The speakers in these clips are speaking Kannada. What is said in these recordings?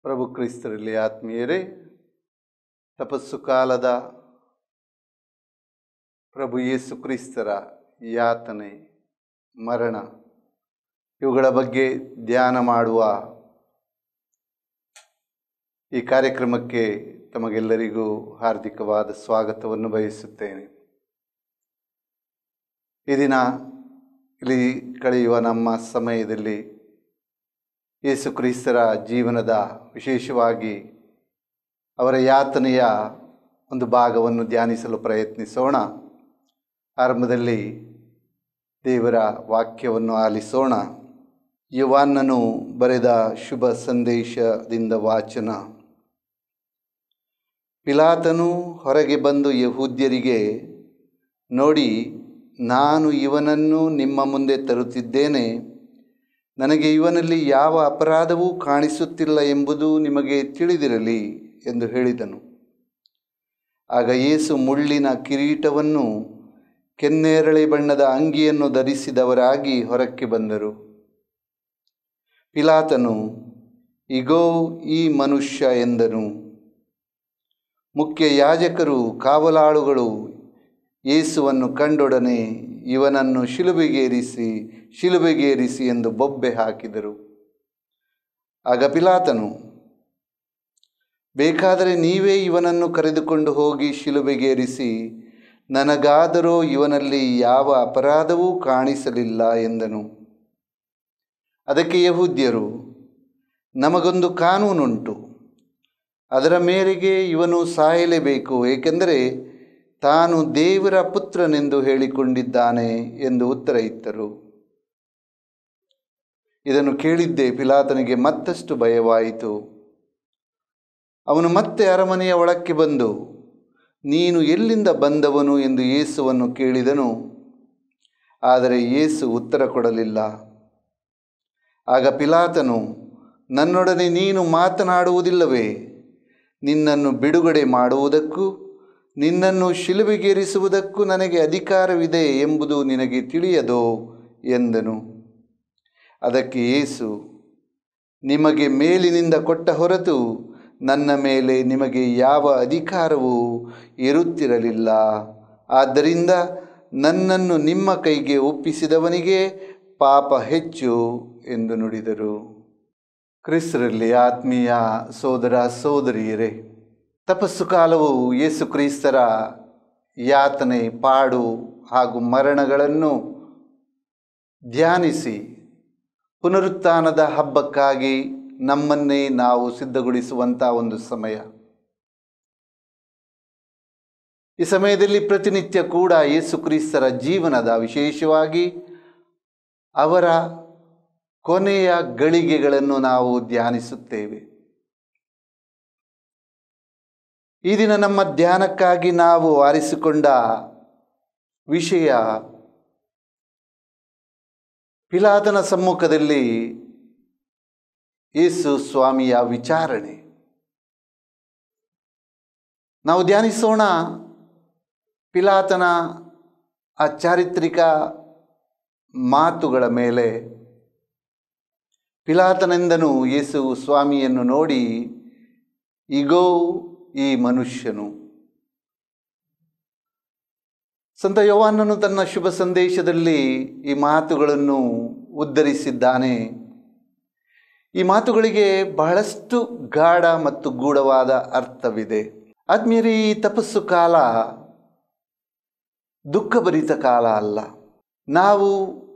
ಪ್ರಭು ಕ್ರಿಸ್ತರಲ್ಲಿ ಆತ್ಮೀಯರೇ ತಪಸ್ಸು ಕಾಲದ ಪ್ರಭು ಯೇಸು ಕ್ರಿಸ್ತರ ಯಾತನೆ ಮರಣ ಇವುಗಳ ಬಗ್ಗೆ ಧ್ಯಾನ ಮಾಡುವ ಈ ಕಾರ್ಯಕ್ರಮಕ್ಕೆ ತಮಗೆಲ್ಲರಿಗೂ ಹಾರ್ದಿಕವಾದ ಸ್ವಾಗತವನ್ನು ಬಯಸುತ್ತೇನೆ ಈ ದಿನ ಇಲ್ಲಿ ಕಳೆಯುವ ನಮ್ಮ ಸಮಯದಲ್ಲಿ ಯೇಸು ಕ್ರಿಸ್ತರ ಜೀವನದ ವಿಶೇಷವಾಗಿ ಅವರ ಯಾತನೆಯ ಒಂದು ಭಾಗವನ್ನು ಧ್ಯಾನಿಸಲು ಪ್ರಯತ್ನಿಸೋಣ ಆರಂಭದಲ್ಲಿ ದೇವರ ವಾಕ್ಯವನ್ನು ಆಲಿಸೋಣ ಯುವಾನ್ನನು ಬರೆದ ಶುಭ ಸಂದೇಶದಿಂದ ವಾಚನ ಪಿಲಾತನು ಹೊರಗೆ ಬಂದು ಯಹೂದ್ಯರಿಗೆ ನೋಡಿ ನಾನು ಇವನನ್ನು ನಿಮ್ಮ ಮುಂದೆ ತರುತ್ತಿದ್ದೇನೆ ನನಗೆ ಇವನಲ್ಲಿ ಯಾವ ಅಪರಾಧವೂ ಕಾಣಿಸುತ್ತಿಲ್ಲ ಎಂಬುದು ನಿಮಗೆ ತಿಳಿದಿರಲಿ ಎಂದು ಹೇಳಿದನು ಆಗ ಯೇಸು ಮುಳ್ಳಿನ ಕಿರೀಟವನ್ನು ಕೆನ್ನೇರಳೆ ಬಣ್ಣದ ಅಂಗಿಯನ್ನು ಧರಿಸಿದವರಾಗಿ ಹೊರಕ್ಕೆ ಬಂದರು ಪಿಲಾತನು ಇಗೋ ಈ ಮನುಷ್ಯ ಎಂದನು ಮುಖ್ಯ ಯಾಜಕರು ಕಾವಲಾಳುಗಳು ಯೇಸುವನ್ನು ಕಂಡೊಡನೆ ಇವನನ್ನು ಶಿಲುಬೆಗೇರಿಸಿ ಶಿಲುಬೆಗೇರಿಸಿ ಎಂದು ಬೊಬ್ಬೆ ಹಾಕಿದರು ಆಗ ಪಿಲಾತನು ಬೇಕಾದರೆ ನೀವೇ ಇವನನ್ನು ಕರೆದುಕೊಂಡು ಹೋಗಿ ಶಿಲುಬೆಗೇರಿಸಿ ನನಗಾದರೂ ಇವನಲ್ಲಿ ಯಾವ ಅಪರಾಧವೂ ಕಾಣಿಸಲಿಲ್ಲ ಎಂದನು ಅದಕ್ಕೆ ಯಹೂದ್ಯರು ನಮಗೊಂದು ಕಾನೂನುಂಟು ಅದರ ಮೇರೆಗೆ ಇವನು ಸಾಯಲೇಬೇಕು ಏಕೆಂದರೆ ತಾನು ದೇವರ ಪುತ್ರನೆಂದು ಹೇಳಿಕೊಂಡಿದ್ದಾನೆ ಎಂದು ಉತ್ತರ ಇತ್ತರು ಇದನ್ನು ಕೇಳಿದ್ದೇ ಪಿಲಾತನಿಗೆ ಮತ್ತಷ್ಟು ಭಯವಾಯಿತು ಅವನು ಮತ್ತೆ ಅರಮನೆಯ ಒಳಕ್ಕೆ ಬಂದು ನೀನು ಎಲ್ಲಿಂದ ಬಂದವನು ಎಂದು ಯೇಸುವನ್ನು ಕೇಳಿದನು ಆದರೆ ಯೇಸು ಉತ್ತರ ಕೊಡಲಿಲ್ಲ ಆಗ ಪಿಲಾತನು ನನ್ನೊಡನೆ ನೀನು ಮಾತನಾಡುವುದಿಲ್ಲವೇ ನಿನ್ನನ್ನು ಬಿಡುಗಡೆ ಮಾಡುವುದಕ್ಕೂ ನಿನ್ನನ್ನು ಶಿಲುಬೆಗೇರಿಸುವುದಕ್ಕೂ ನನಗೆ ಅಧಿಕಾರವಿದೆ ಎಂಬುದು ನಿನಗೆ ತಿಳಿಯದೋ ಎಂದನು ಅದಕ್ಕೆ ಯೇಸು ನಿಮಗೆ ಮೇಲಿನಿಂದ ಕೊಟ್ಟ ಹೊರತು ನನ್ನ ಮೇಲೆ ನಿಮಗೆ ಯಾವ ಅಧಿಕಾರವೂ ಇರುತ್ತಿರಲಿಲ್ಲ ಆದ್ದರಿಂದ ನನ್ನನ್ನು ನಿಮ್ಮ ಕೈಗೆ ಒಪ್ಪಿಸಿದವನಿಗೆ ಪಾಪ ಹೆಚ್ಚು ಎಂದು ನುಡಿದರು ಕ್ರಿಸ್ತರಲ್ಲಿ ಆತ್ಮೀಯ ಸೋದರ ಸೋದರಿಯರೇ ತಪಸ್ಸು ಕಾಲವು ಯೇಸು ಕ್ರಿಸ್ತರ ಯಾತನೆ ಪಾಡು ಹಾಗೂ ಮರಣಗಳನ್ನು ಧ್ಯಾನಿಸಿ ಪುನರುತ್ಥಾನದ ಹಬ್ಬಕ್ಕಾಗಿ ನಮ್ಮನ್ನೇ ನಾವು ಸಿದ್ಧಗೊಳಿಸುವಂಥ ಒಂದು ಸಮಯ ಈ ಸಮಯದಲ್ಲಿ ಪ್ರತಿನಿತ್ಯ ಕೂಡ ಯೇಸು ಕ್ರಿಸ್ತರ ಜೀವನದ ವಿಶೇಷವಾಗಿ ಅವರ ಕೊನೆಯ ಗಳಿಗೆಗಳನ್ನು ನಾವು ಧ್ಯಾನಿಸುತ್ತೇವೆ ಈ ದಿನ ನಮ್ಮ ಧ್ಯಾನಕ್ಕಾಗಿ ನಾವು ಆರಿಸಿಕೊಂಡ ವಿಷಯ ಪಿಲಾತನ ಸಮ್ಮುಖದಲ್ಲಿ ಯೇಸು ಸ್ವಾಮಿಯ ವಿಚಾರಣೆ ನಾವು ಧ್ಯಾನಿಸೋಣ ಪಿಲಾತನ ಆ ಚಾರಿತ್ರಿಕ ಮಾತುಗಳ ಮೇಲೆ ಪಿಲಾತನೆಂದನು ಯೇಸು ಸ್ವಾಮಿಯನ್ನು ನೋಡಿ ಈಗೋ ಈ ಮನುಷ್ಯನು ಸಂತ ಯೋವಾನನು ತನ್ನ ಶುಭ ಸಂದೇಶದಲ್ಲಿ ಈ ಮಾತುಗಳನ್ನು ಉದ್ಧರಿಸಿದ್ದಾನೆ ಈ ಮಾತುಗಳಿಗೆ ಬಹಳಷ್ಟು ಗಾಢ ಮತ್ತು ಗೂಢವಾದ ಅರ್ಥವಿದೆ ಆದ್ಮೇಲೆ ಈ ತಪಸ್ಸು ಕಾಲ ದುಃಖಭರಿತ ಕಾಲ ಅಲ್ಲ ನಾವು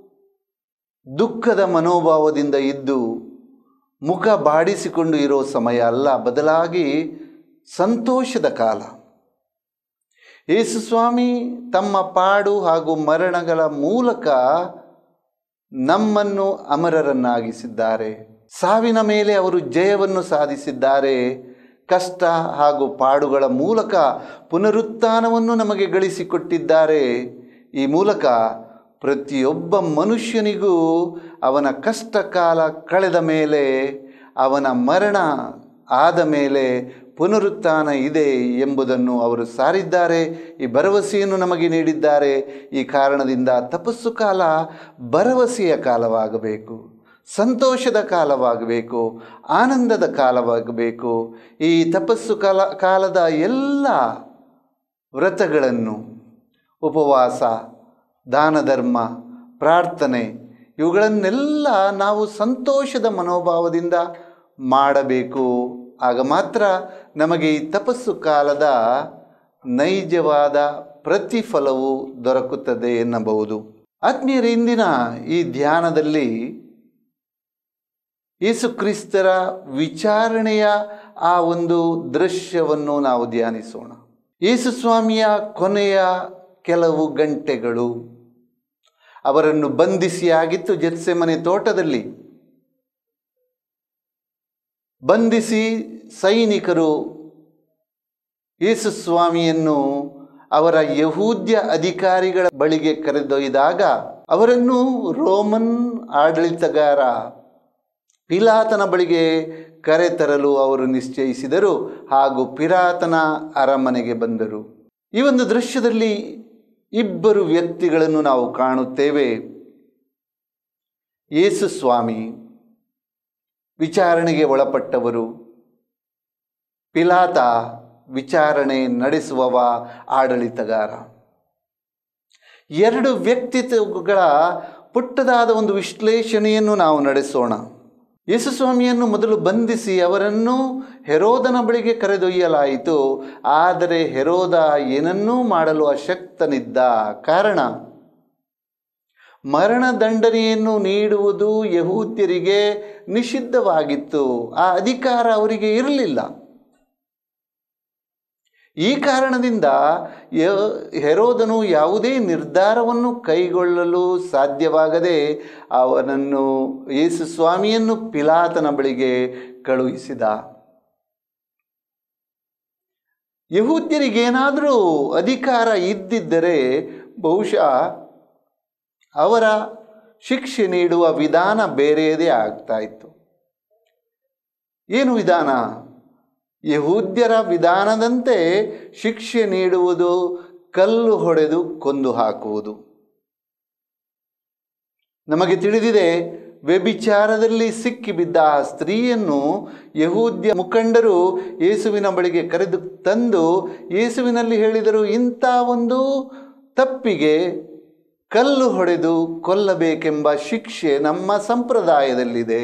ದುಃಖದ ಮನೋಭಾವದಿಂದ ಇದ್ದು ಮುಖ ಬಾಡಿಸಿಕೊಂಡು ಇರೋ ಸಮಯ ಅಲ್ಲ ಬದಲಾಗಿ ಸಂತೋಷದ ಕಾಲ ಯೇಸುಸ್ವಾಮಿ ತಮ್ಮ ಪಾಡು ಹಾಗೂ ಮರಣಗಳ ಮೂಲಕ ನಮ್ಮನ್ನು ಅಮರರನ್ನಾಗಿಸಿದ್ದಾರೆ ಸಾವಿನ ಮೇಲೆ ಅವರು ಜಯವನ್ನು ಸಾಧಿಸಿದ್ದಾರೆ ಕಷ್ಟ ಹಾಗೂ ಪಾಡುಗಳ ಮೂಲಕ ಪುನರುತ್ಥಾನವನ್ನು ನಮಗೆ ಗಳಿಸಿಕೊಟ್ಟಿದ್ದಾರೆ ಈ ಮೂಲಕ ಪ್ರತಿಯೊಬ್ಬ ಮನುಷ್ಯನಿಗೂ ಅವನ ಕಷ್ಟ ಕಾಲ ಕಳೆದ ಮೇಲೆ ಅವನ ಮರಣ ಆದ ಮೇಲೆ ಪುನರುತ್ಥಾನ ಇದೆ ಎಂಬುದನ್ನು ಅವರು ಸಾರಿದ್ದಾರೆ ಈ ಭರವಸೆಯನ್ನು ನಮಗೆ ನೀಡಿದ್ದಾರೆ ಈ ಕಾರಣದಿಂದ ತಪಸ್ಸು ಕಾಲ ಭರವಸೆಯ ಕಾಲವಾಗಬೇಕು ಸಂತೋಷದ ಕಾಲವಾಗಬೇಕು ಆನಂದದ ಕಾಲವಾಗಬೇಕು ಈ ತಪಸ್ಸು ಕಾಲ ಕಾಲದ ಎಲ್ಲ ವ್ರತಗಳನ್ನು ಉಪವಾಸ ದಾನ ಧರ್ಮ ಪ್ರಾರ್ಥನೆ ಇವುಗಳನ್ನೆಲ್ಲ ನಾವು ಸಂತೋಷದ ಮನೋಭಾವದಿಂದ ಮಾಡಬೇಕು ಆಗ ಮಾತ್ರ ನಮಗೆ ಈ ತಪಸ್ಸು ಕಾಲದ ನೈಜವಾದ ಪ್ರತಿಫಲವು ದೊರಕುತ್ತದೆ ಎನ್ನಬಹುದು ಆತ್ಮೀಯರ ಇಂದಿನ ಈ ಧ್ಯಾನದಲ್ಲಿ ಯೇಸುಕ್ರಿಸ್ತರ ವಿಚಾರಣೆಯ ಆ ಒಂದು ದೃಶ್ಯವನ್ನು ನಾವು ಧ್ಯಾನಿಸೋಣ ಯೇಸುಸ್ವಾಮಿಯ ಕೊನೆಯ ಕೆಲವು ಗಂಟೆಗಳು ಅವರನ್ನು ಬಂಧಿಸಿ ಆಗಿತ್ತು ಜೆತ್ಸೆಮನೆ ತೋಟದಲ್ಲಿ ಬಂಧಿಸಿ ಸೈನಿಕರು ಯೇಸುಸ್ವಾಮಿಯನ್ನು ಅವರ ಯಹೂದ್ಯ ಅಧಿಕಾರಿಗಳ ಬಳಿಗೆ ಕರೆದೊಯ್ದಾಗ ಅವರನ್ನು ರೋಮನ್ ಆಡಳಿತಗಾರ ಪಿಲಾತನ ಬಳಿಗೆ ಕರೆತರಲು ಅವರು ನಿಶ್ಚಯಿಸಿದರು ಹಾಗೂ ಪಿರಾತನ ಅರಮನೆಗೆ ಬಂದರು ಈ ಒಂದು ದೃಶ್ಯದಲ್ಲಿ ಇಬ್ಬರು ವ್ಯಕ್ತಿಗಳನ್ನು ನಾವು ಕಾಣುತ್ತೇವೆ ಯೇಸು ಸ್ವಾಮಿ ವಿಚಾರಣೆಗೆ ಒಳಪಟ್ಟವರು ಪಿಲಾತ ವಿಚಾರಣೆ ನಡೆಸುವವ ಆಡಳಿತಗಾರ ಎರಡು ವ್ಯಕ್ತಿತ್ವಗಳ ಪುಟ್ಟದಾದ ಒಂದು ವಿಶ್ಲೇಷಣೆಯನ್ನು ನಾವು ನಡೆಸೋಣ ಯೇಸುಸ್ವಾಮಿಯನ್ನು ಮೊದಲು ಬಂಧಿಸಿ ಅವರನ್ನು ಹೆರೋದನ ಬಳಿಗೆ ಕರೆದೊಯ್ಯಲಾಯಿತು ಆದರೆ ಹೆರೋದ ಏನನ್ನೂ ಮಾಡಲು ಅಶಕ್ತನಿದ್ದ ಕಾರಣ ಮರಣದಂಡನೆಯನ್ನು ನೀಡುವುದು ಯಹೂದ್ಯರಿಗೆ ನಿಷಿದ್ಧವಾಗಿತ್ತು ಆ ಅಧಿಕಾರ ಅವರಿಗೆ ಇರಲಿಲ್ಲ ಈ ಕಾರಣದಿಂದ ಯ ಹೆರೋದನು ಯಾವುದೇ ನಿರ್ಧಾರವನ್ನು ಕೈಗೊಳ್ಳಲು ಸಾಧ್ಯವಾಗದೆ ಅವನನ್ನು ಯೇಸು ಸ್ವಾಮಿಯನ್ನು ಪಿಲಾತನ ಬಳಿಗೆ ಕಳುಹಿಸಿದ ಯಹೂದ್ಯರಿಗೇನಾದರೂ ಅಧಿಕಾರ ಇದ್ದಿದ್ದರೆ ಬಹುಶಃ ಅವರ ಶಿಕ್ಷೆ ನೀಡುವ ವಿಧಾನ ಬೇರೆಯದೇ ಆಗ್ತಾ ಇತ್ತು ಏನು ವಿಧಾನ ಯಹೂದ್ಯರ ವಿಧಾನದಂತೆ ಶಿಕ್ಷೆ ನೀಡುವುದು ಕಲ್ಲು ಹೊಡೆದು ಕೊಂದು ಹಾಕುವುದು ನಮಗೆ ತಿಳಿದಿದೆ ವ್ಯಭಿಚಾರದಲ್ಲಿ ಸಿಕ್ಕಿಬಿದ್ದ ಆ ಸ್ತ್ರೀಯನ್ನು ಯಹೂದ್ಯ ಮುಖಂಡರು ಯೇಸುವಿನ ಬಳಿಗೆ ಕರೆದು ತಂದು ಯೇಸುವಿನಲ್ಲಿ ಹೇಳಿದರು ಇಂಥ ಒಂದು ತಪ್ಪಿಗೆ ಕಲ್ಲು ಹೊಡೆದು ಕೊಲ್ಲಬೇಕೆಂಬ ಶಿಕ್ಷೆ ನಮ್ಮ ಸಂಪ್ರದಾಯದಲ್ಲಿದೆ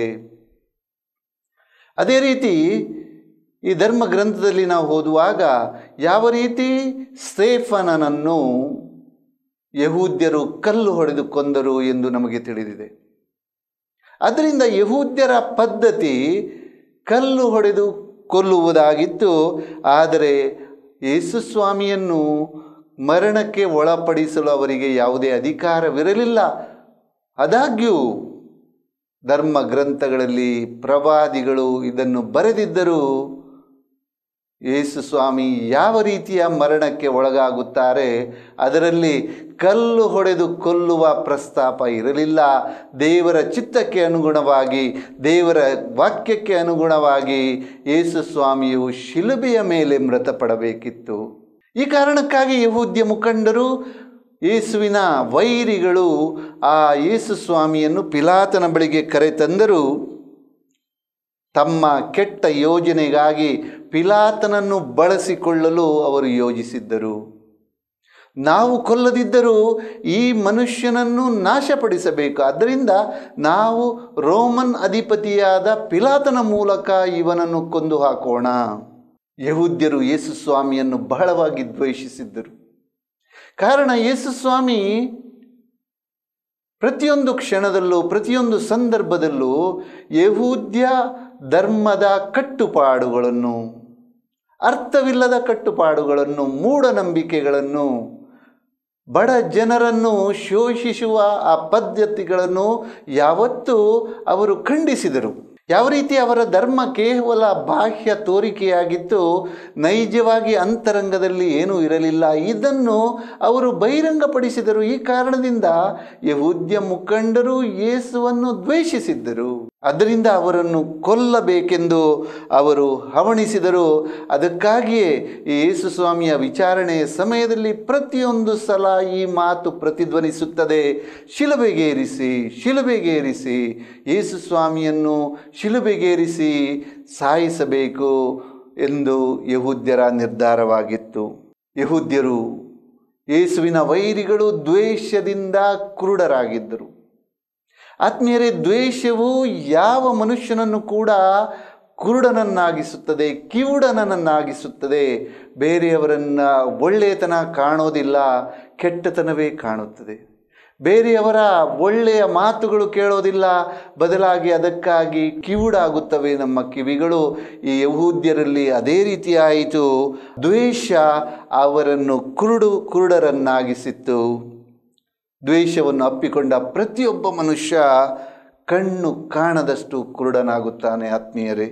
ಅದೇ ರೀತಿ ಈ ಧರ್ಮ ಗ್ರಂಥದಲ್ಲಿ ನಾವು ಓದುವಾಗ ಯಾವ ರೀತಿ ಸ್ಟೇಫನನನ್ನು ಯಹೂದ್ಯರು ಕಲ್ಲು ಹೊಡೆದು ಕೊಂದರು ಎಂದು ನಮಗೆ ತಿಳಿದಿದೆ ಅದರಿಂದ ಯಹೂದ್ಯರ ಪದ್ಧತಿ ಕಲ್ಲು ಹೊಡೆದು ಕೊಲ್ಲುವುದಾಗಿತ್ತು ಆದರೆ ಯೇಸುಸ್ವಾಮಿಯನ್ನು ಮರಣಕ್ಕೆ ಒಳಪಡಿಸಲು ಅವರಿಗೆ ಯಾವುದೇ ಅಧಿಕಾರವಿರಲಿಲ್ಲ ಆದಾಗ್ಯೂ ಧರ್ಮ ಗ್ರಂಥಗಳಲ್ಲಿ ಪ್ರವಾದಿಗಳು ಇದನ್ನು ಬರೆದಿದ್ದರೂ ಯೇಸು ಸ್ವಾಮಿ ಯಾವ ರೀತಿಯ ಮರಣಕ್ಕೆ ಒಳಗಾಗುತ್ತಾರೆ ಅದರಲ್ಲಿ ಕಲ್ಲು ಹೊಡೆದು ಕೊಲ್ಲುವ ಪ್ರಸ್ತಾಪ ಇರಲಿಲ್ಲ ದೇವರ ಚಿತ್ತಕ್ಕೆ ಅನುಗುಣವಾಗಿ ದೇವರ ವಾಕ್ಯಕ್ಕೆ ಅನುಗುಣವಾಗಿ ಯೇಸು ಸ್ವಾಮಿಯು ಶಿಲುಬೆಯ ಮೇಲೆ ಮೃತಪಡಬೇಕಿತ್ತು ಈ ಕಾರಣಕ್ಕಾಗಿ ಯಹೂದ್ಯ ಮುಖಂಡರು ಯೇಸುವಿನ ವೈರಿಗಳು ಆ ಯೇಸು ಸ್ವಾಮಿಯನ್ನು ಪಿಲಾತನ ಬಳಿಗೆ ಕರೆತಂದರು ತಮ್ಮ ಕೆಟ್ಟ ಯೋಜನೆಗಾಗಿ ಪಿಲಾತನನ್ನು ಬಳಸಿಕೊಳ್ಳಲು ಅವರು ಯೋಜಿಸಿದ್ದರು ನಾವು ಕೊಲ್ಲದಿದ್ದರೂ ಈ ಮನುಷ್ಯನನ್ನು ನಾಶಪಡಿಸಬೇಕು ಆದ್ದರಿಂದ ನಾವು ರೋಮನ್ ಅಧಿಪತಿಯಾದ ಪಿಲಾತನ ಮೂಲಕ ಇವನನ್ನು ಕೊಂದು ಹಾಕೋಣ ಯಹೂದ್ಯರು ಯೇಸು ಸ್ವಾಮಿಯನ್ನು ಬಹಳವಾಗಿ ದ್ವೇಷಿಸಿದ್ದರು ಕಾರಣ ಯೇಸು ಸ್ವಾಮಿ ಪ್ರತಿಯೊಂದು ಕ್ಷಣದಲ್ಲೂ ಪ್ರತಿಯೊಂದು ಸಂದರ್ಭದಲ್ಲೂ ಯಹೂದ್ಯ ಧರ್ಮದ ಕಟ್ಟುಪಾಡುಗಳನ್ನು ಅರ್ಥವಿಲ್ಲದ ಕಟ್ಟುಪಾಡುಗಳನ್ನು ಮೂಢನಂಬಿಕೆಗಳನ್ನು ಬಡ ಜನರನ್ನು ಶೋಷಿಸುವ ಆ ಪದ್ಧತಿಗಳನ್ನು ಯಾವತ್ತೂ ಅವರು ಖಂಡಿಸಿದರು ಯಾವ ರೀತಿ ಅವರ ಧರ್ಮ ಕೇವಲ ಬಾಹ್ಯ ತೋರಿಕೆಯಾಗಿತ್ತು ನೈಜವಾಗಿ ಅಂತರಂಗದಲ್ಲಿ ಏನೂ ಇರಲಿಲ್ಲ ಇದನ್ನು ಅವರು ಬಹಿರಂಗಪಡಿಸಿದರು ಈ ಕಾರಣದಿಂದ ಯಹೂದ್ಯ ಮುಖಂಡರು ಯೇಸುವನ್ನು ದ್ವೇಷಿಸಿದ್ದರು ಅದರಿಂದ ಅವರನ್ನು ಕೊಲ್ಲಬೇಕೆಂದು ಅವರು ಹವಣಿಸಿದರು ಅದಕ್ಕಾಗಿಯೇ ಈ ಯೇಸು ಸ್ವಾಮಿಯ ವಿಚಾರಣೆಯ ಸಮಯದಲ್ಲಿ ಪ್ರತಿಯೊಂದು ಸಲ ಈ ಮಾತು ಪ್ರತಿಧ್ವನಿಸುತ್ತದೆ ಶಿಲುಬೆಗೇರಿಸಿ ಶಿಲುಬೆಗೇರಿಸಿ ಯೇಸು ಸ್ವಾಮಿಯನ್ನು ಶಿಲುಬೆಗೇರಿಸಿ ಸಾಯಿಸಬೇಕು ಎಂದು ಯಹೂದ್ಯರ ನಿರ್ಧಾರವಾಗಿತ್ತು ಯಹೂದ್ಯರು ಯೇಸುವಿನ ವೈರಿಗಳು ದ್ವೇಷದಿಂದ ಕುರುಡರಾಗಿದ್ದರು ಆತ್ಮೀಯರೇ ದ್ವೇಷವು ಯಾವ ಮನುಷ್ಯನನ್ನು ಕೂಡ ಕುರುಡನನ್ನಾಗಿಸುತ್ತದೆ ಕಿವುಡನನ್ನಾಗಿಸುತ್ತದೆ ಬೇರೆಯವರನ್ನ ಒಳ್ಳೆಯತನ ಕಾಣೋದಿಲ್ಲ ಕೆಟ್ಟತನವೇ ಕಾಣುತ್ತದೆ ಬೇರೆಯವರ ಒಳ್ಳೆಯ ಮಾತುಗಳು ಕೇಳೋದಿಲ್ಲ ಬದಲಾಗಿ ಅದಕ್ಕಾಗಿ ಕಿವುಡಾಗುತ್ತವೆ ನಮ್ಮ ಕಿವಿಗಳು ಈ ಯಹೂದ್ಯರಲ್ಲಿ ಅದೇ ರೀತಿ ಆಯಿತು ದ್ವೇಷ ಅವರನ್ನು ಕುರುಡು ಕುರುಡರನ್ನಾಗಿಸಿತ್ತು ದ್ವೇಷವನ್ನು ಅಪ್ಪಿಕೊಂಡ ಪ್ರತಿಯೊಬ್ಬ ಮನುಷ್ಯ ಕಣ್ಣು ಕಾಣದಷ್ಟು ಕುರುಡನಾಗುತ್ತಾನೆ ಆತ್ಮೀಯರೇ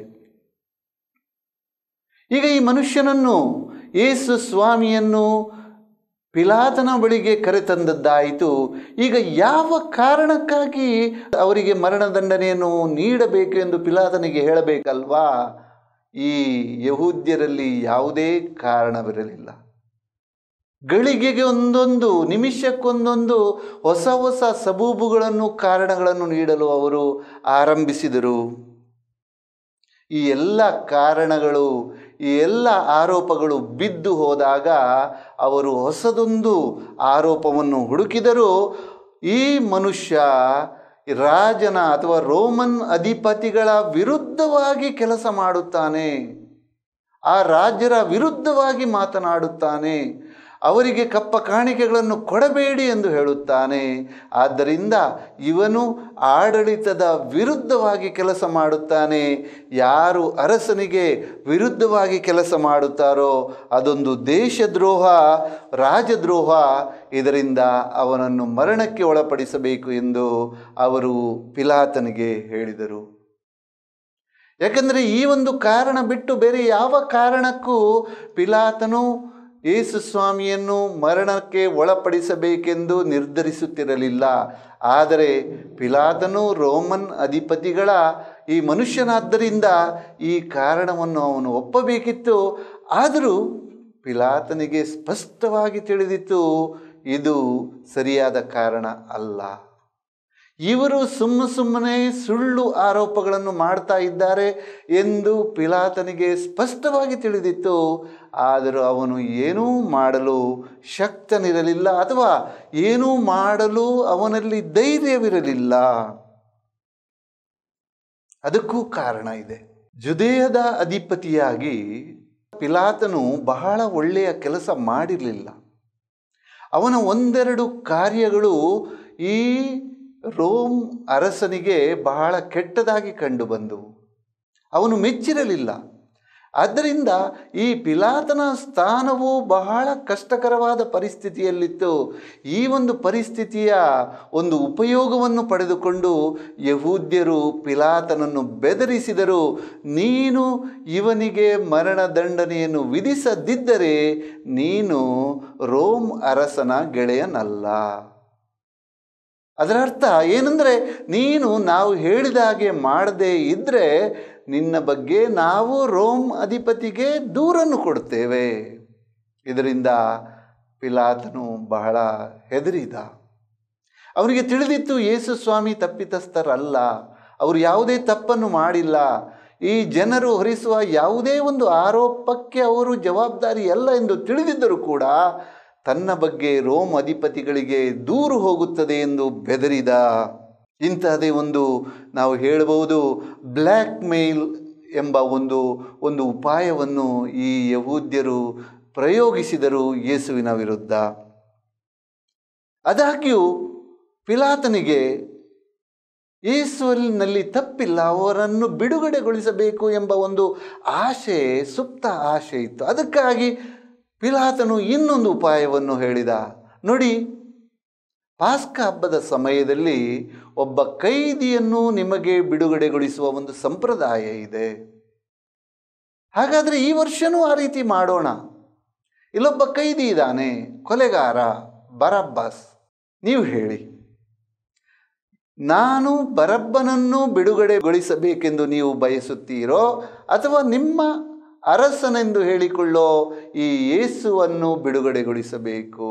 ಈಗ ಈ ಮನುಷ್ಯನನ್ನು ಯೇಸು ಸ್ವಾಮಿಯನ್ನು ಪಿಲಾತನ ಬಳಿಗೆ ಕರೆತಂದದ್ದಾಯಿತು ಈಗ ಯಾವ ಕಾರಣಕ್ಕಾಗಿ ಅವರಿಗೆ ಮರಣದಂಡನೆಯನ್ನು ನೀಡಬೇಕು ಎಂದು ಪಿಲಾತನಿಗೆ ಹೇಳಬೇಕಲ್ವಾ ಈ ಯಹೂದ್ಯರಲ್ಲಿ ಯಾವುದೇ ಕಾರಣವಿರಲಿಲ್ಲ ಗಳಿಗೆಗೆ ಒಂದೊಂದು ನಿಮಿಷಕ್ಕೊಂದೊಂದು ಹೊಸ ಹೊಸ ಸಬೂಬುಗಳನ್ನು ಕಾರಣಗಳನ್ನು ನೀಡಲು ಅವರು ಆರಂಭಿಸಿದರು ಈ ಎಲ್ಲ ಕಾರಣಗಳು ಈ ಎಲ್ಲ ಆರೋಪಗಳು ಬಿದ್ದು ಹೋದಾಗ ಅವರು ಹೊಸದೊಂದು ಆರೋಪವನ್ನು ಹುಡುಕಿದರು ಈ ಮನುಷ್ಯ ರಾಜನ ಅಥವಾ ರೋಮನ್ ಅಧಿಪತಿಗಳ ವಿರುದ್ಧವಾಗಿ ಕೆಲಸ ಮಾಡುತ್ತಾನೆ ಆ ರಾಜ್ಯರ ವಿರುದ್ಧವಾಗಿ ಮಾತನಾಡುತ್ತಾನೆ ಅವರಿಗೆ ಕಪ್ಪ ಕಾಣಿಕೆಗಳನ್ನು ಕೊಡಬೇಡಿ ಎಂದು ಹೇಳುತ್ತಾನೆ ಆದ್ದರಿಂದ ಇವನು ಆಡಳಿತದ ವಿರುದ್ಧವಾಗಿ ಕೆಲಸ ಮಾಡುತ್ತಾನೆ ಯಾರು ಅರಸನಿಗೆ ವಿರುದ್ಧವಾಗಿ ಕೆಲಸ ಮಾಡುತ್ತಾರೋ ಅದೊಂದು ದೇಶದ್ರೋಹ ರಾಜದ್ರೋಹ ಇದರಿಂದ ಅವನನ್ನು ಮರಣಕ್ಕೆ ಒಳಪಡಿಸಬೇಕು ಎಂದು ಅವರು ಪಿಲಾತನಿಗೆ ಹೇಳಿದರು ಯಾಕಂದರೆ ಈ ಒಂದು ಕಾರಣ ಬಿಟ್ಟು ಬೇರೆ ಯಾವ ಕಾರಣಕ್ಕೂ ಪಿಲಾತನು ಯೇಸು ಸ್ವಾಮಿಯನ್ನು ಮರಣಕ್ಕೆ ಒಳಪಡಿಸಬೇಕೆಂದು ನಿರ್ಧರಿಸುತ್ತಿರಲಿಲ್ಲ ಆದರೆ ಪಿಲಾತನು ರೋಮನ್ ಅಧಿಪತಿಗಳ ಈ ಮನುಷ್ಯನಾದ್ದರಿಂದ ಈ ಕಾರಣವನ್ನು ಅವನು ಒಪ್ಪಬೇಕಿತ್ತು ಆದರೂ ಪಿಲಾತನಿಗೆ ಸ್ಪಷ್ಟವಾಗಿ ತಿಳಿದಿತ್ತು ಇದು ಸರಿಯಾದ ಕಾರಣ ಅಲ್ಲ ಇವರು ಸುಮ್ಮ ಸುಮ್ಮನೆ ಸುಳ್ಳು ಆರೋಪಗಳನ್ನು ಮಾಡ್ತಾ ಇದ್ದಾರೆ ಎಂದು ಪಿಲಾತನಿಗೆ ಸ್ಪಷ್ಟವಾಗಿ ತಿಳಿದಿತ್ತು ಆದರೂ ಅವನು ಏನೂ ಮಾಡಲು ಶಕ್ತನಿರಲಿಲ್ಲ ಅಥವಾ ಏನೂ ಮಾಡಲು ಅವನಲ್ಲಿ ಧೈರ್ಯವಿರಲಿಲ್ಲ ಅದಕ್ಕೂ ಕಾರಣ ಇದೆ ಜುದೇಯದ ಅಧಿಪತಿಯಾಗಿ ಪಿಲಾತನು ಬಹಳ ಒಳ್ಳೆಯ ಕೆಲಸ ಮಾಡಿರಲಿಲ್ಲ ಅವನ ಒಂದೆರಡು ಕಾರ್ಯಗಳು ಈ ರೋಮ್ ಅರಸನಿಗೆ ಬಹಳ ಕೆಟ್ಟದಾಗಿ ಕಂಡುಬಂದವು ಅವನು ಮೆಚ್ಚಿರಲಿಲ್ಲ ಆದ್ದರಿಂದ ಈ ಪಿಲಾತನ ಸ್ಥಾನವು ಬಹಳ ಕಷ್ಟಕರವಾದ ಪರಿಸ್ಥಿತಿಯಲ್ಲಿತ್ತು ಈ ಒಂದು ಪರಿಸ್ಥಿತಿಯ ಒಂದು ಉಪಯೋಗವನ್ನು ಪಡೆದುಕೊಂಡು ಯಹೂದ್ಯರು ಪಿಲಾತನನ್ನು ಬೆದರಿಸಿದರು ನೀನು ಇವನಿಗೆ ಮರಣದಂಡನೆಯನ್ನು ವಿಧಿಸದಿದ್ದರೆ ನೀನು ರೋಮ್ ಅರಸನ ಗೆಳೆಯನಲ್ಲ ಅದರ ಅರ್ಥ ಏನಂದರೆ ನೀನು ನಾವು ಹೇಳಿದ ಹಾಗೆ ಮಾಡದೇ ಇದ್ದರೆ ನಿನ್ನ ಬಗ್ಗೆ ನಾವು ರೋಮ್ ಅಧಿಪತಿಗೆ ದೂರನ್ನು ಕೊಡ್ತೇವೆ ಇದರಿಂದ ಪಿಲಾತನು ಬಹಳ ಹೆದರಿದ ಅವನಿಗೆ ತಿಳಿದಿತ್ತು ಯೇಸು ಸ್ವಾಮಿ ತಪ್ಪಿತಸ್ಥರಲ್ಲ ಅವರು ಯಾವುದೇ ತಪ್ಪನ್ನು ಮಾಡಿಲ್ಲ ಈ ಜನರು ಹೊರಿಸುವ ಯಾವುದೇ ಒಂದು ಆರೋಪಕ್ಕೆ ಅವರು ಜವಾಬ್ದಾರಿ ಅಲ್ಲ ಎಂದು ತಿಳಿದಿದ್ದರೂ ಕೂಡ ತನ್ನ ಬಗ್ಗೆ ರೋಮ್ ಅಧಿಪತಿಗಳಿಗೆ ದೂರು ಹೋಗುತ್ತದೆ ಎಂದು ಬೆದರಿದ ಇಂತಹದೇ ಒಂದು ನಾವು ಹೇಳಬಹುದು ಬ್ಲ್ಯಾಕ್ ಮೇಲ್ ಎಂಬ ಒಂದು ಒಂದು ಉಪಾಯವನ್ನು ಈ ಯಹೂದ್ಯರು ಪ್ರಯೋಗಿಸಿದರು ಯೇಸುವಿನ ವಿರುದ್ಧ ಆದಾಗ್ಯೂ ಪಿಲಾತನಿಗೆ ಯೇಸುವಿನಲ್ಲಿ ತಪ್ಪಿಲ್ಲ ಅವರನ್ನು ಬಿಡುಗಡೆಗೊಳಿಸಬೇಕು ಎಂಬ ಒಂದು ಆಶೆ ಸುಪ್ತ ಆಶೆ ಇತ್ತು ಅದಕ್ಕಾಗಿ ಪಿಲಾತನು ಇನ್ನೊಂದು ಉಪಾಯವನ್ನು ಹೇಳಿದ ನೋಡಿ ಪಾಸ್ಕ ಹಬ್ಬದ ಸಮಯದಲ್ಲಿ ಒಬ್ಬ ಕೈದಿಯನ್ನು ನಿಮಗೆ ಬಿಡುಗಡೆಗೊಳಿಸುವ ಒಂದು ಸಂಪ್ರದಾಯ ಇದೆ ಹಾಗಾದರೆ ಈ ವರ್ಷನೂ ಆ ರೀತಿ ಮಾಡೋಣ ಇಲ್ಲೊಬ್ಬ ಕೈದಿ ಇದ್ದಾನೆ ಕೊಲೆಗಾರ ಬರಬ್ಬಾಸ್ ನೀವು ಹೇಳಿ ನಾನು ಬರಬ್ಬನನ್ನು ಬಿಡುಗಡೆಗೊಳಿಸಬೇಕೆಂದು ನೀವು ಬಯಸುತ್ತೀರೋ ಅಥವಾ ನಿಮ್ಮ ಅರಸನೆಂದು ಹೇಳಿಕೊಳ್ಳೋ ಈ ಯೇಸುವನ್ನು ಬಿಡುಗಡೆಗೊಳಿಸಬೇಕು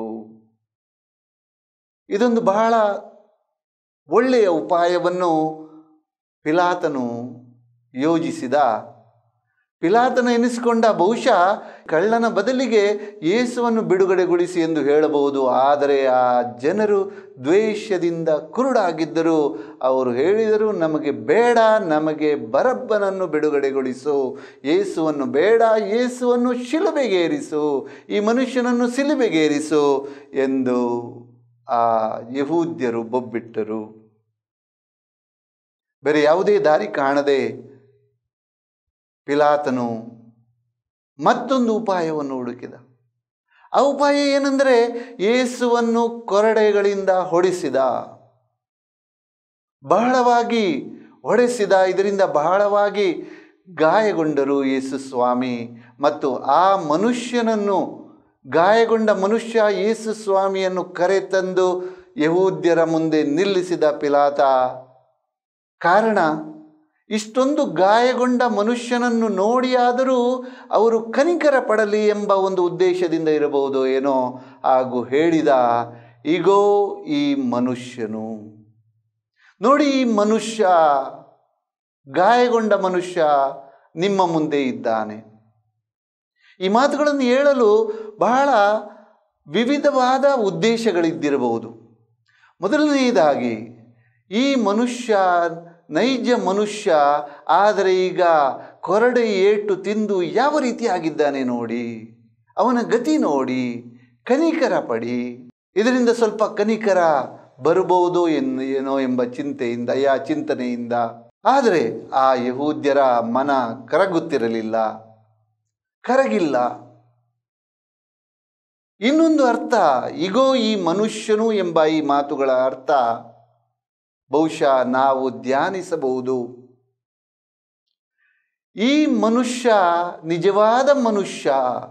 ಇದೊಂದು ಬಹಳ ಒಳ್ಳೆಯ ಉಪಾಯವನ್ನು ಪಿಲಾತನು ಯೋಜಿಸಿದ ಪಿಲಾತನ ಎನಿಸಿಕೊಂಡ ಬಹುಶಃ ಕಳ್ಳನ ಬದಲಿಗೆ ಯೇಸುವನ್ನು ಬಿಡುಗಡೆಗೊಳಿಸಿ ಎಂದು ಹೇಳಬಹುದು ಆದರೆ ಆ ಜನರು ದ್ವೇಷದಿಂದ ಕುರುಡಾಗಿದ್ದರು ಅವರು ಹೇಳಿದರು ನಮಗೆ ಬೇಡ ನಮಗೆ ಬರಬ್ಬನನ್ನು ಬಿಡುಗಡೆಗೊಳಿಸು ಯೇಸುವನ್ನು ಬೇಡ ಯೇಸುವನ್ನು ಶಿಲುಬೆಗೇರಿಸು ಈ ಮನುಷ್ಯನನ್ನು ಸಿಲುಬೆಗೇರಿಸು ಎಂದು ಆ ಯಹೂದ್ಯರು ಬೊಬ್ಬಿಟ್ಟರು ಬೇರೆ ಯಾವುದೇ ದಾರಿ ಕಾಣದೆ ಪಿಲಾತನು ಮತ್ತೊಂದು ಉಪಾಯವನ್ನು ಹುಡುಕಿದ ಆ ಉಪಾಯ ಏನೆಂದರೆ ಯೇಸುವನ್ನು ಕೊರಡೆಗಳಿಂದ ಹೊಡಿಸಿದ ಬಹಳವಾಗಿ ಹೊಡೆಸಿದ ಇದರಿಂದ ಬಹಳವಾಗಿ ಗಾಯಗೊಂಡರು ಯೇಸು ಸ್ವಾಮಿ ಮತ್ತು ಆ ಮನುಷ್ಯನನ್ನು ಗಾಯಗೊಂಡ ಮನುಷ್ಯ ಯೇಸು ಸ್ವಾಮಿಯನ್ನು ಕರೆತಂದು ಯಹೂದ್ಯರ ಮುಂದೆ ನಿಲ್ಲಿಸಿದ ಪಿಲಾತ ಕಾರಣ ಇಷ್ಟೊಂದು ಗಾಯಗೊಂಡ ಮನುಷ್ಯನನ್ನು ನೋಡಿಯಾದರೂ ಅವರು ಕನಿಕರ ಪಡಲಿ ಎಂಬ ಒಂದು ಉದ್ದೇಶದಿಂದ ಇರಬಹುದು ಏನೋ ಹಾಗೂ ಹೇಳಿದ ಈಗೋ ಈ ಮನುಷ್ಯನು ನೋಡಿ ಈ ಮನುಷ್ಯ ಗಾಯಗೊಂಡ ಮನುಷ್ಯ ನಿಮ್ಮ ಮುಂದೆ ಇದ್ದಾನೆ ಈ ಮಾತುಗಳನ್ನು ಹೇಳಲು ಬಹಳ ವಿವಿಧವಾದ ಉದ್ದೇಶಗಳಿದ್ದಿರಬಹುದು ಮೊದಲನೆಯದಾಗಿ ಈ ಮನುಷ್ಯ ನೈಜ ಮನುಷ್ಯ ಆದರೆ ಈಗ ಕೊರಡೆ ಏಟು ತಿಂದು ಯಾವ ರೀತಿಯಾಗಿದ್ದಾನೆ ನೋಡಿ ಅವನ ಗತಿ ನೋಡಿ ಕನಿಕರ ಪಡಿ ಇದರಿಂದ ಸ್ವಲ್ಪ ಕನಿಕರ ಬರಬಹುದು ಎನ್ ಏನೋ ಎಂಬ ಚಿಂತೆಯಿಂದ ಯಾ ಚಿಂತನೆಯಿಂದ ಆದರೆ ಆ ಯಹೂದ್ಯರ ಮನ ಕರಗುತ್ತಿರಲಿಲ್ಲ ಕರಗಿಲ್ಲ ಇನ್ನೊಂದು ಅರ್ಥ ಇಗೋ ಈ ಮನುಷ್ಯನು ಎಂಬ ಈ ಮಾತುಗಳ ಅರ್ಥ ಬಹುಶಃ ನಾವು ಧ್ಯಾನಿಸಬಹುದು ಈ ಮನುಷ್ಯ ನಿಜವಾದ ಮನುಷ್ಯ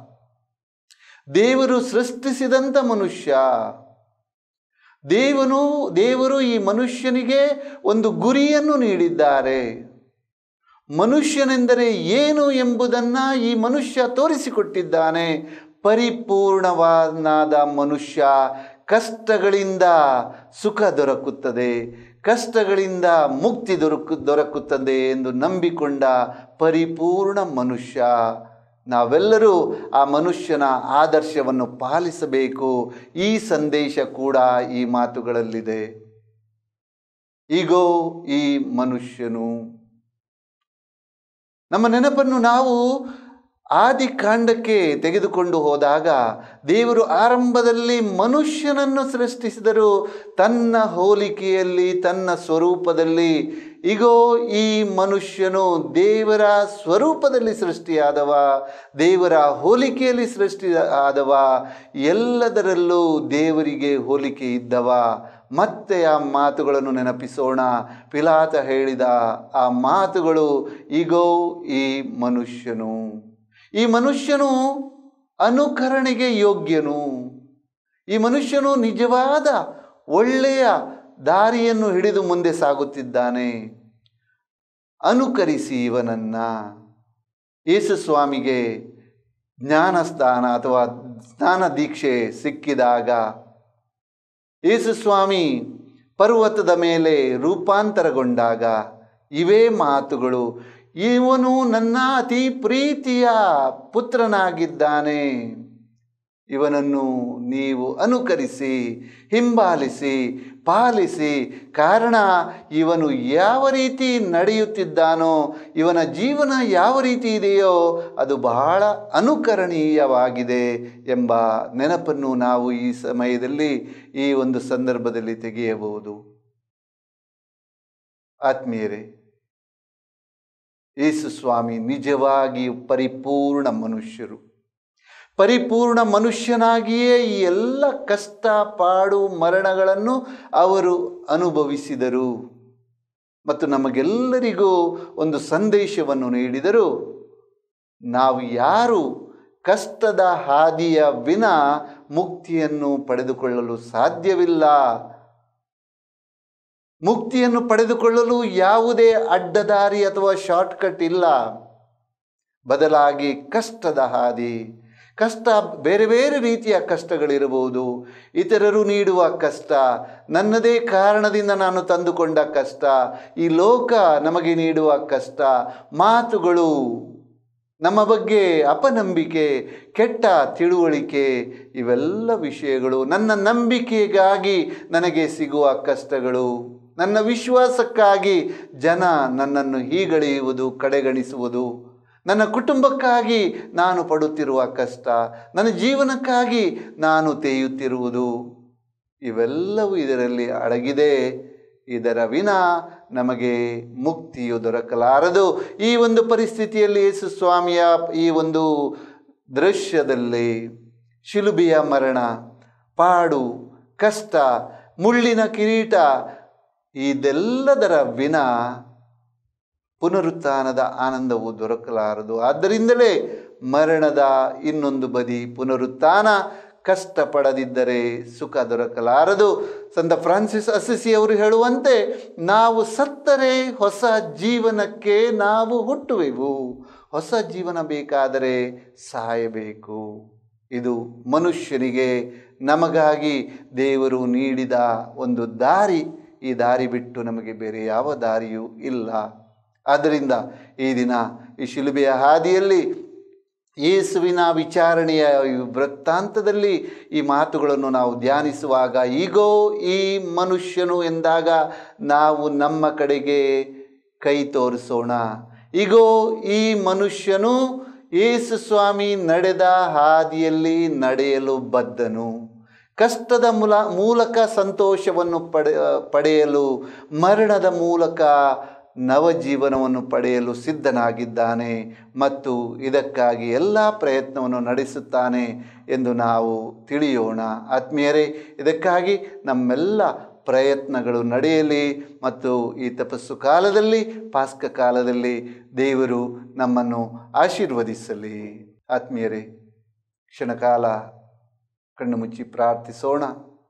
ದೇವರು ಸೃಷ್ಟಿಸಿದಂಥ ಮನುಷ್ಯ ದೇವನು ದೇವರು ಈ ಮನುಷ್ಯನಿಗೆ ಒಂದು ಗುರಿಯನ್ನು ನೀಡಿದ್ದಾರೆ ಮನುಷ್ಯನೆಂದರೆ ಏನು ಎಂಬುದನ್ನು ಈ ಮನುಷ್ಯ ತೋರಿಸಿಕೊಟ್ಟಿದ್ದಾನೆ ಪರಿಪೂರ್ಣವಾದ ಮನುಷ್ಯ ಕಷ್ಟಗಳಿಂದ ಸುಖ ದೊರಕುತ್ತದೆ ಕಷ್ಟಗಳಿಂದ ಮುಕ್ತಿ ದೊರಕು ದೊರಕುತ್ತದೆ ಎಂದು ನಂಬಿಕೊಂಡ ಪರಿಪೂರ್ಣ ಮನುಷ್ಯ ನಾವೆಲ್ಲರೂ ಆ ಮನುಷ್ಯನ ಆದರ್ಶವನ್ನು ಪಾಲಿಸಬೇಕು ಈ ಸಂದೇಶ ಕೂಡ ಈ ಮಾತುಗಳಲ್ಲಿದೆ ಈಗೋ ಈ ಮನುಷ್ಯನು ನಮ್ಮ ನೆನಪನ್ನು ನಾವು ಆದಿಕಾಂಡಕ್ಕೆ ತೆಗೆದುಕೊಂಡು ಹೋದಾಗ ದೇವರು ಆರಂಭದಲ್ಲಿ ಮನುಷ್ಯನನ್ನು ಸೃಷ್ಟಿಸಿದರು ತನ್ನ ಹೋಲಿಕೆಯಲ್ಲಿ ತನ್ನ ಸ್ವರೂಪದಲ್ಲಿ ಇಗೋ ಈ ಮನುಷ್ಯನು ದೇವರ ಸ್ವರೂಪದಲ್ಲಿ ಸೃಷ್ಟಿಯಾದವ ದೇವರ ಹೋಲಿಕೆಯಲ್ಲಿ ಸೃಷ್ಟಿ ಆದವ ಎಲ್ಲದರಲ್ಲೂ ದೇವರಿಗೆ ಹೋಲಿಕೆ ಇದ್ದವ ಮತ್ತೆ ಆ ಮಾತುಗಳನ್ನು ನೆನಪಿಸೋಣ ಪಿಲಾತ ಹೇಳಿದ ಆ ಮಾತುಗಳು ಈಗೋ ಈ ಮನುಷ್ಯನು ಈ ಮನುಷ್ಯನು ಅನುಕರಣೆಗೆ ಯೋಗ್ಯನು ಈ ಮನುಷ್ಯನು ನಿಜವಾದ ಒಳ್ಳೆಯ ದಾರಿಯನ್ನು ಹಿಡಿದು ಮುಂದೆ ಸಾಗುತ್ತಿದ್ದಾನೆ ಅನುಕರಿಸಿ ಇವನನ್ನ ಯೇಸು ಸ್ವಾಮಿಗೆ ಜ್ಞಾನಸ್ಥಾನ ಅಥವಾ ಸ್ನಾನ ದೀಕ್ಷೆ ಸಿಕ್ಕಿದಾಗ ಯೇಸು ಸ್ವಾಮಿ ಪರ್ವತದ ಮೇಲೆ ರೂಪಾಂತರಗೊಂಡಾಗ ಇವೇ ಮಾತುಗಳು ಇವನು ನನ್ನ ಅತಿ ಪ್ರೀತಿಯ ಪುತ್ರನಾಗಿದ್ದಾನೆ ಇವನನ್ನು ನೀವು ಅನುಕರಿಸಿ ಹಿಂಬಾಲಿಸಿ ಪಾಲಿಸಿ ಕಾರಣ ಇವನು ಯಾವ ರೀತಿ ನಡೆಯುತ್ತಿದ್ದಾನೋ ಇವನ ಜೀವನ ಯಾವ ರೀತಿ ಇದೆಯೋ ಅದು ಬಹಳ ಅನುಕರಣೀಯವಾಗಿದೆ ಎಂಬ ನೆನಪನ್ನು ನಾವು ಈ ಸಮಯದಲ್ಲಿ ಈ ಒಂದು ಸಂದರ್ಭದಲ್ಲಿ ತೆಗೆಯಬಹುದು ಆತ್ಮೀಯರೇ ಯೇಸು ಸ್ವಾಮಿ ನಿಜವಾಗಿಯೂ ಪರಿಪೂರ್ಣ ಮನುಷ್ಯರು ಪರಿಪೂರ್ಣ ಮನುಷ್ಯನಾಗಿಯೇ ಈ ಎಲ್ಲ ಕಷ್ಟ ಪಾಡು ಮರಣಗಳನ್ನು ಅವರು ಅನುಭವಿಸಿದರು ಮತ್ತು ನಮಗೆಲ್ಲರಿಗೂ ಒಂದು ಸಂದೇಶವನ್ನು ನೀಡಿದರು ನಾವು ಯಾರು ಕಷ್ಟದ ಹಾದಿಯ ವಿನ ಮುಕ್ತಿಯನ್ನು ಪಡೆದುಕೊಳ್ಳಲು ಸಾಧ್ಯವಿಲ್ಲ ಮುಕ್ತಿಯನ್ನು ಪಡೆದುಕೊಳ್ಳಲು ಯಾವುದೇ ಅಡ್ಡದಾರಿ ಅಥವಾ ಶಾರ್ಟ್ಕಟ್ ಇಲ್ಲ ಬದಲಾಗಿ ಕಷ್ಟದ ಹಾದಿ ಕಷ್ಟ ಬೇರೆ ಬೇರೆ ರೀತಿಯ ಕಷ್ಟಗಳಿರಬಹುದು ಇತರರು ನೀಡುವ ಕಷ್ಟ ನನ್ನದೇ ಕಾರಣದಿಂದ ನಾನು ತಂದುಕೊಂಡ ಕಷ್ಟ ಈ ಲೋಕ ನಮಗೆ ನೀಡುವ ಕಷ್ಟ ಮಾತುಗಳು ನಮ್ಮ ಬಗ್ಗೆ ಅಪನಂಬಿಕೆ ಕೆಟ್ಟ ತಿಳುವಳಿಕೆ ಇವೆಲ್ಲ ವಿಷಯಗಳು ನನ್ನ ನಂಬಿಕೆಗಾಗಿ ನನಗೆ ಸಿಗುವ ಕಷ್ಟಗಳು ನನ್ನ ವಿಶ್ವಾಸಕ್ಕಾಗಿ ಜನ ನನ್ನನ್ನು ಹೀಗಳೆಯುವುದು ಕಡೆಗಣಿಸುವುದು ನನ್ನ ಕುಟುಂಬಕ್ಕಾಗಿ ನಾನು ಪಡುತ್ತಿರುವ ಕಷ್ಟ ನನ್ನ ಜೀವನಕ್ಕಾಗಿ ನಾನು ತೇಯುತ್ತಿರುವುದು ಇವೆಲ್ಲವೂ ಇದರಲ್ಲಿ ಅಡಗಿದೆ ಇದರ ವಿನ ನಮಗೆ ಮುಕ್ತಿಯು ದೊರಕಲಾರದು ಈ ಒಂದು ಪರಿಸ್ಥಿತಿಯಲ್ಲಿ ಯೇಸು ಸ್ವಾಮಿಯ ಈ ಒಂದು ದೃಶ್ಯದಲ್ಲಿ ಶಿಲುಬೆಯ ಮರಣ ಪಾಡು ಕಷ್ಟ ಮುಳ್ಳಿನ ಕಿರೀಟ ಇದೆಲ್ಲದರ ವಿನ ಪುನರುತ್ಥಾನದ ಆನಂದವು ದೊರಕಲಾರದು ಆದ್ದರಿಂದಲೇ ಮರಣದ ಇನ್ನೊಂದು ಬದಿ ಪುನರುತ್ಥಾನ ಕಷ್ಟಪಡದಿದ್ದರೆ ಸುಖ ದೊರಕಲಾರದು ಸಂತ ಫ್ರಾನ್ಸಿಸ್ ಅಸಿಸಿ ಅವರು ಹೇಳುವಂತೆ ನಾವು ಸತ್ತರೆ ಹೊಸ ಜೀವನಕ್ಕೆ ನಾವು ಹುಟ್ಟುವೆವು ಹೊಸ ಜೀವನ ಬೇಕಾದರೆ ಸಾಯಬೇಕು ಇದು ಮನುಷ್ಯನಿಗೆ ನಮಗಾಗಿ ದೇವರು ನೀಡಿದ ಒಂದು ದಾರಿ ಈ ದಾರಿ ಬಿಟ್ಟು ನಮಗೆ ಬೇರೆ ಯಾವ ದಾರಿಯೂ ಇಲ್ಲ ಆದ್ದರಿಂದ ಈ ದಿನ ಈ ಶಿಲುಬೆಯ ಹಾದಿಯಲ್ಲಿ ಯೇಸುವಿನ ವಿಚಾರಣೆಯ ಈ ವೃತ್ತಾಂತದಲ್ಲಿ ಈ ಮಾತುಗಳನ್ನು ನಾವು ಧ್ಯಾನಿಸುವಾಗ ಈಗೋ ಈ ಮನುಷ್ಯನು ಎಂದಾಗ ನಾವು ನಮ್ಮ ಕಡೆಗೆ ಕೈ ತೋರಿಸೋಣ ಈಗೋ ಈ ಮನುಷ್ಯನು ಯೇಸು ಸ್ವಾಮಿ ನಡೆದ ಹಾದಿಯಲ್ಲಿ ನಡೆಯಲು ಬದ್ಧನು ಕಷ್ಟದ ಮೂಲ ಮೂಲಕ ಸಂತೋಷವನ್ನು ಪಡೆ ಪಡೆಯಲು ಮರಣದ ಮೂಲಕ ನವಜೀವನವನ್ನು ಪಡೆಯಲು ಸಿದ್ಧನಾಗಿದ್ದಾನೆ ಮತ್ತು ಇದಕ್ಕಾಗಿ ಎಲ್ಲ ಪ್ರಯತ್ನವನ್ನು ನಡೆಸುತ್ತಾನೆ ಎಂದು ನಾವು ತಿಳಿಯೋಣ ಆತ್ಮೀಯರೇ ಇದಕ್ಕಾಗಿ ನಮ್ಮೆಲ್ಲ ಪ್ರಯತ್ನಗಳು ನಡೆಯಲಿ ಮತ್ತು ಈ ತಪಸ್ಸು ಕಾಲದಲ್ಲಿ ಪಾಸ್ಕ ಕಾಲದಲ್ಲಿ ದೇವರು ನಮ್ಮನ್ನು ಆಶೀರ್ವದಿಸಲಿ ಆತ್ಮೀಯರೇ ಕ್ಷಣಕಾಲ ಕಣ್ಣು ಮುಚ್ಚಿ ಪ್ರಾರ್ಥಿಸೋಣ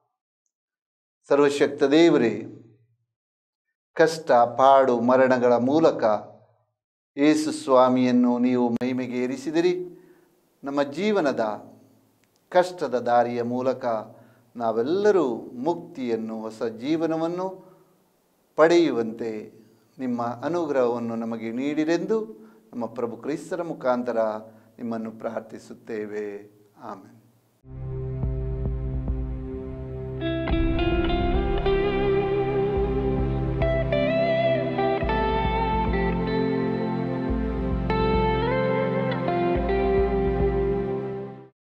ಸರ್ವಶಕ್ತ ದೇವರೇ ಕಷ್ಟ ಪಾಡು ಮರಣಗಳ ಮೂಲಕ ಯೇಸು ಸ್ವಾಮಿಯನ್ನು ನೀವು ಮಹಿಮೆಗೆ ಏರಿಸಿದಿರಿ ನಮ್ಮ ಜೀವನದ ಕಷ್ಟದ ದಾರಿಯ ಮೂಲಕ ನಾವೆಲ್ಲರೂ ಮುಕ್ತಿಯನ್ನು ಹೊಸ ಜೀವನವನ್ನು ಪಡೆಯುವಂತೆ ನಿಮ್ಮ ಅನುಗ್ರಹವನ್ನು ನಮಗೆ ನೀಡಿರೆಂದು ನಮ್ಮ ಪ್ರಭು ಕ್ರಿಸ್ತರ ಮುಖಾಂತರ ನಿಮ್ಮನ್ನು ಪ್ರಾರ್ಥಿಸುತ್ತೇವೆ ಆಮೇಲೆ